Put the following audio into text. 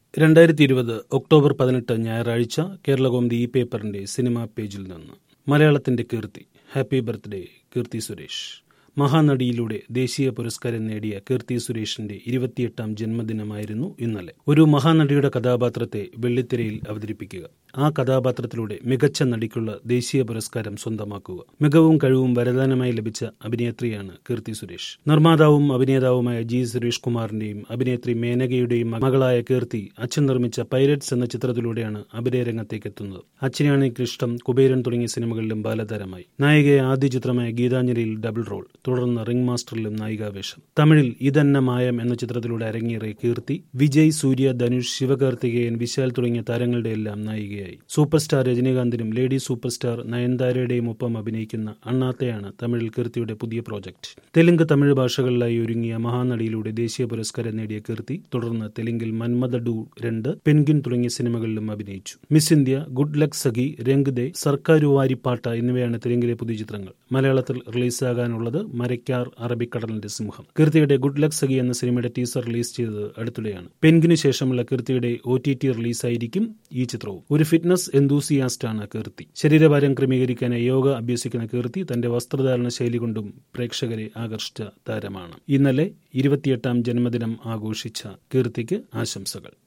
രണ്ടായിരത്തി ഇരുപത് ഒക്ടോബർ പതിനെട്ട് ഞായറാഴ്ച കേരളകൗമുദി ഈ പേപ്പറിന്റെ സിനിമാ പേജിൽ നിന്ന് മലയാളത്തിന്റെ കീർത്തി ഹാപ്പി ബർത്ത്ഡേ കീർത്തി സുരേഷ് മഹാനടിയിലൂടെ ദേശീയ പുരസ്കാരം നേടിയ കീർത്തി സുരേഷിന്റെ ഇരുപത്തിയെട്ടാം ജന്മദിനമായിരുന്നു ഇന്നലെ ഒരു മഹാനടിയുടെ കഥാപാത്രത്തെ വെള്ളിത്തിരയിൽ അവതരിപ്പിക്കുക ആ കഥാപാത്രത്തിലൂടെ മികച്ച നടിക്കുള്ള ദേശീയ പുരസ്കാരം സ്വന്തമാക്കുക മികവും കഴിവും വരദാനമായി ലഭിച്ച അഭിനേത്രിയാണ് കീർത്തി സുരേഷ് നിർമ്മാതാവും അഭിനേതാവുമായ ജി സുരേഷ് കുമാറിന്റെയും അഭിനേത്രി മേനകയുടെയും മകളായ കീർത്തി അച്ഛൻ നിർമ്മിച്ച പൈരറ്റ്സ് എന്ന ചിത്രത്തിലൂടെയാണ് അഭിനയ രംഗത്തേക്ക് എത്തുന്നത് അച്ഛനാണ് എനിക്കിഷ്ടം കുബേരൻ തുടങ്ങിയ സിനിമകളിലും ബാലതാരമായി നായികയെ ആദ്യ ചിത്രമായ ഗീതാഞ്ജലിയിൽ ഡബിൾ റോൾ തുടർന്ന് റിംഗ് മാസ്റ്ററിലും നായികാവേഷം തമിഴിൽ ഇതന്ന മായം എന്ന ചിത്രത്തിലൂടെ അരങ്ങേറിയ കീർത്തി വിജയ് സൂര്യ ധനുഷ് ശിവകാർത്തികേയൻ വിശാൽ തുടങ്ങിയ താരങ്ങളുടെ എല്ലാം നായികയായി സൂപ്പർ സ്റ്റാർ രജനീകാന്തിനും ലേഡി സൂപ്പർ സ്റ്റാർ നയൻതാരയുടെയും ഒപ്പം അഭിനയിക്കുന്ന അണ്ണാത്തയാണ് തമിഴിൽ കീർത്തിയുടെ പുതിയ പ്രോജക്ട് തെലുങ്ക് തമിഴ് ഭാഷകളിലായി ഒരുങ്ങിയ മഹാനടിയിലൂടെ ദേശീയ പുരസ്കാരം നേടിയ കീർത്തി തുടർന്ന് തെലുങ്കിൽ മന്മദ ഡു രണ്ട് പെൻഗിൻ തുടങ്ങിയ സിനിമകളിലും അഭിനയിച്ചു Miss India good luck Sakhi Rang De സർക്കാരുവാരിപ്പാട്ട എന്നിവയാണ് തെലുങ്കിലെ പുതിയ ചിത്രങ്ങൾ മലയാളത്തിൽ റിലീസാകാനുള്ളത് മരയ്ക്കാർ അറബിക്കടലിന്റെ സിംഹം കീർത്തിയുടെ ഗുഡ് ലക്ക് സഖി എന്ന സിനിമയുടെ ടീസർ റിലീസ് ചെയ്തത് അടുത്തിടെയാണ് പെൻഗിന് ശേഷമുള്ള കീർത്തിയുടെ ഒ ടി ടി റിലീസായിരിക്കും ഈ ചിത്രവും ഒരു ഫിറ്റ്നസ് എന്തൂസിയാസ്റ്റ് ആണ് കീർത്തി ശരീരഭാരം ക്രമീകരിക്കാനായി യോഗ അഭ്യസിക്കുന്ന കീർത്തി തന്റെ വസ്ത്രധാരണ ശൈലി കൊണ്ടും പ്രേക്ഷകരെ ആകർഷിച്ച താരമാണ് ഇന്നലെ ഇരുപത്തിയെട്ടാം ജന്മദിനം ആഘോഷിച്ച കീർത്തിക്ക് ആശംസകൾ